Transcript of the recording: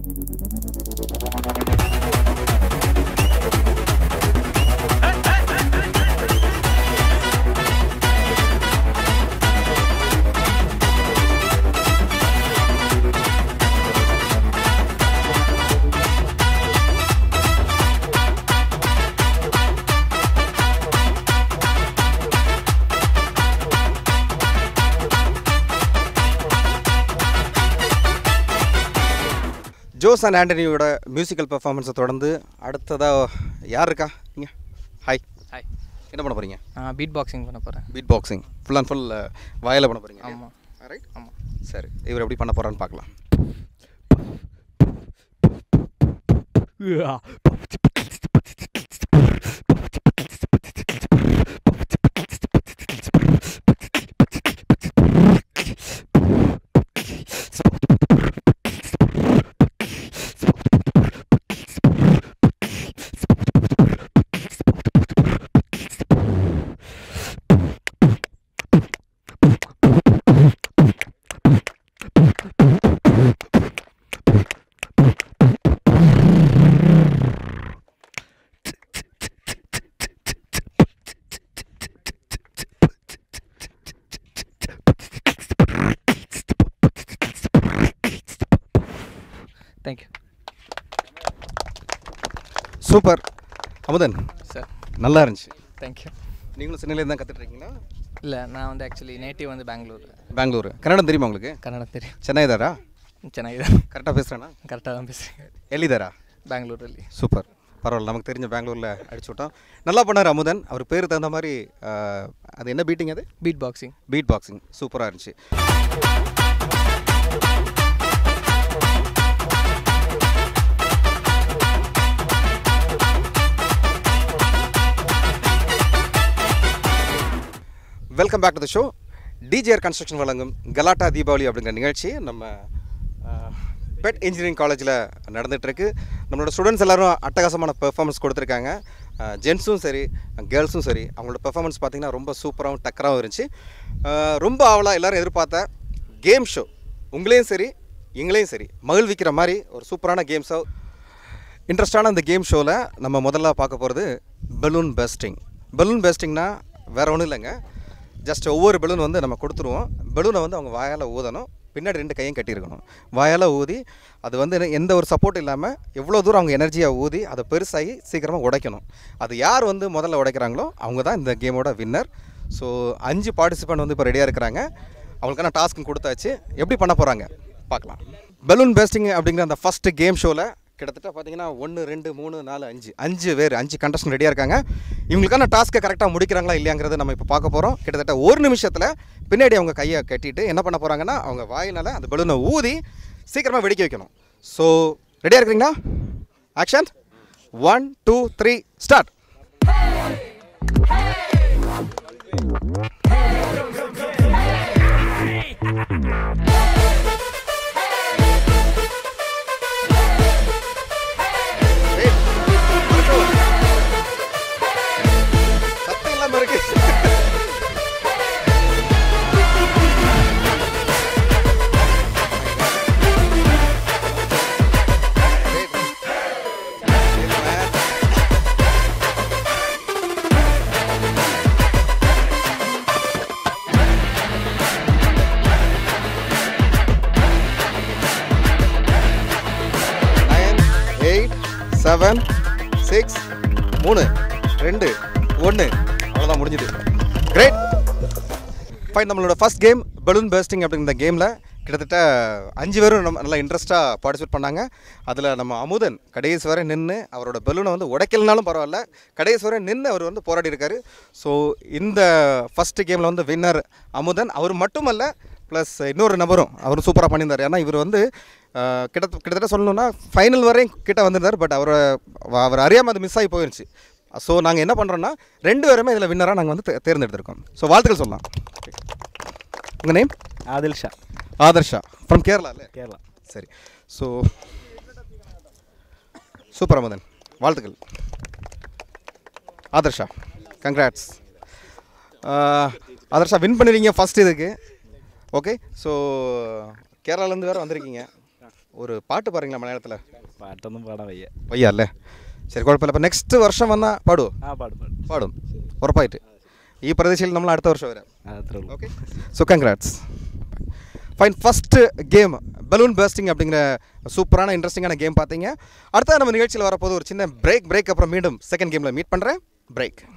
Jose and ஆண்டனியோட musical பெர்ஃபார்மன்ஸை தொடர்ந்து அடுத்ததாக யார் இருக்கா நீங்கள் ஹாய் ஹாய் என்ன பண்ண போகிறீங்க நான் பீட் பாக்ஸிங் பண்ண போகிறேன் beat boxing full and full வாயில பண்ண போகிறீங்க ஆமாம் ரைட் ஆமாம் சரி இவர் எப்படி பண்ண போகிறான்னு பார்க்கலாம் தேங்க்யூ சூப்பர் அமுதன் சார் நல்லா இருந்துச்சு தேங்க்யூ நீங்களும் சின்னலேருந்து தான் கற்றுட்டு இருக்கீங்களா இல்லை நான் வந்து ஆக்சுவலி நேட்டிவ் வந்து பெங்களூர் பெங்களூரு கன்னடம் தெரியுமா உங்களுக்கு கன்னடம் தெரியும் சென்னை தாரா சென்னை தான் கரெக்டாக பேசுகிறேன்னா கரெக்டாக தான் பேசுகிறேன் எலிதாரா பெங்களூர் இல்லை சூப்பர் பரவாயில்ல நமக்கு தெரிஞ்ச பெங்களூரில் அடிச்சு விட்டோம் நல்லா பண்ணார் அமுதன் அவர் பேர் தகுந்த மாதிரி ஆஹ், அது என்ன பீட்டிங் அது பீட் பாக்ஸிங் பீட் பாக்ஸிங் சூப்பராக இருந்துச்சு welcome back to the show DGR construction வழங்கும் கலாட்டா தீபாவளி அப்படிங்கிற நிகழ்ச்சி நம்ம பெட் இன்ஜினியரிங் காலேஜில் நடந்துகிட்ருக்கு நம்மளோட ஸ்டூடெண்ட்ஸ் எல்லாரும் அட்டகாசமான பெர்ஃபார்மன்ஸ் கொடுத்துருக்காங்க ஜென்ஸும் சரி கேர்ள்ஸும் சரி அவங்களோட பெர்ஃபார்மன்ஸ் பார்த்திங்கன்னா ரொம்ப சூப்பராகவும் டக்கராகவும் இருந்துச்சு அஹ், ரொம்ப ஆவலாக எல்லாரும் எதிர்பார்த்த கேம் ஷோ உங்களையும் சரி எங்களையும் சரி மகிழ்விக்கிற மாதிரி ஒரு சூப்பரான கேம் ஷோ இன்ட்ரெஸ்டான இந்த கேம் ஷோவில் நம்ம முதல்ல பார்க்க போகிறது பலூன் பெஸ்டிங் பலூன் பெஸ்டிங்னா வேறு ஒன்றும் இல்லைங்க ஜஸ்ட் ஒவ்வொரு பலூன் வந்து நம்ம கொடுத்துருவோம் பலூனை வந்து அவங்க வாயால் ஊதணும் பின்னாடி ரெண்டு கையும் கட்டியிருக்கணும் வாயால் ஊதி அது வந்து என்ன- எந்த ஒரு சப்போர்ட் இல்லாமல் எவ்வளோ தூரம் அவங்க எனர்ஜியாக ஊதி அதை பெருசாகி சீக்கிரமாக உடைக்கணும் அது யார் வந்து முதல்ல உடைக்கிறாங்களோ அவங்க தான் இந்த கேமோட வின்னர் ஸோ அஞ்சு பார்ட்டிசிபெண்ட் வந்து இப்போ ரெடியாக இருக்கிறாங்க அவங்களுக்கான டாஸ்க்கும் கொடுத்தாச்சு எப்படி பண்ண போகிறாங்க பார்க்கலாம் பலூன் பேஸ்டிங் அப்படிங்கிற அந்த ஃபஸ்ட்டு கேம் ஷோவில் கிட்டத்தட்ட பார்த்தீங்கன்னா ஒன்று ரெண்டு மூணு நாலு அஞ்சு அஞ்சு பேர் அஞ்சு கண்டஸ்டன் ரெடியாக இருக்காங்க இவங்களுக்கான டாஸ்க்கை கரெக்டாக முடிக்கிறாங்களா இல்லையாங்கிறத நம்ம இப்போ பார்க்க போகிறோம் கிட்டத்தட்ட ஒரு நிமிஷத்தில் பின்னாடி அவங்க கையை கட்டிட்டு என்ன பண்ண போகிறாங்கன்னா அவங்க வாயினால் அந்த பலூனை ஊதி சீக்கிரமாக வெடிக்க வைக்கணும் ஸோ ரெடியாக இருக்கிறீங்களா action one two three start சத்தம் இல்லாமல் இருக்கு நைன் எயிட் செவன் சிக்ஸ் மூணு ரெண்டு ஒன்று அவ்வளோதான் முடிஞ்சுது கிரேட் ஃபைன் நம்மளோட ஃபர்ஸ்ட் கேம் பலூன் பேஸ்டிங் அப்படிங்கிற கேமில் கிட்டத்தட்ட அஞ்சு பேரும் நம்ம நல்லா இன்ட்ரெஸ்ட்டாக பார்ட்டிசிபேட் பண்ணாங்க அதில் நம்ம அமுதன் கடைசி வரை நின்று அவரோட பலூனை வந்து உடைக்கலனாலும் பரவாயில்ல கடைசி வரை நின்று அவர் வந்து போராடி இருக்காரு ஸோ இந்த ஃபஸ்ட்டு கேமில் வந்து வின்னர் அமுதன் அவர் மட்டுமல்ல ப்ளஸ் இன்னொரு நபரும் அவர் சூப்பராக பண்ணியிருந்தார் ஏன்னா இவர் வந்து அஹ், கிட்ட கிட்டத்தட்ட சொல்லணும்னா ஃபைனல் வரையும் கிட்ட வந்திருந்தார் பட் அவரை அவர் அறியாமல் அது மிஸ் ஆகி போயிருச்சு ஸோ நாங்கள் என்ன பண்ணுறோன்னா ரெண்டு பேருமே இதில் வின்னராக நாங்கள் வந்து தே- தேர்ந்தெடுத்திருக்கோம் ஸோ வாழ்த்துக்கள் சொல்லலாம் உங்கள் நேம் ஆதில் ஷா ஆதர்ஷா ஃப்ரம் கேரளா இல்லை கேரளா சரி ஸோ சூப்பர் அமுதன் வாழ்த்துக்கள் ஆதர்ஷா கங்க்ராட்ஸ் ஆதர்ஷா வின் பண்ணிருக்கீங்க ஃபஸ்ட் இதுக்கு ஓகே ஸோ கேரளாலேருந்து வேறு வந்திருக்கீங்க ஒரு பாட்டு பாருங்களா மலையாளத்தில் പാട്ടൊന്നും പാടാൻ വയ്യ വയ്യ അല്ലേ ശരി കുഴപ്പമില്ല അപ്പോൾ നെക്സ്റ്റ് വർഷം വന്നാൽ പാടുമോ ആ പാടും പാടും പാടും ഉറപ്പായിട്ട് ഈ പ്രതീക്ഷയിൽ നമ്മൾ അടുത്ത വർഷം വരാം ആ, അത്രേ ഉള്ളൂ okay so congrats fine first game balloon bursting அப்படிங்கிற சூப்பரான இன்ட்ரெஸ்டிங்கான கேம் பார்த்தீங்க அடுத்த நம்ம நிகழ்ச்சியில் வரப்போது ஒரு சின்ன பிரேக் பிரேக் அப்புறம் மீண்டும் செகண்ட் கேமில் மீட் பண்ணுறேன் பிரேக்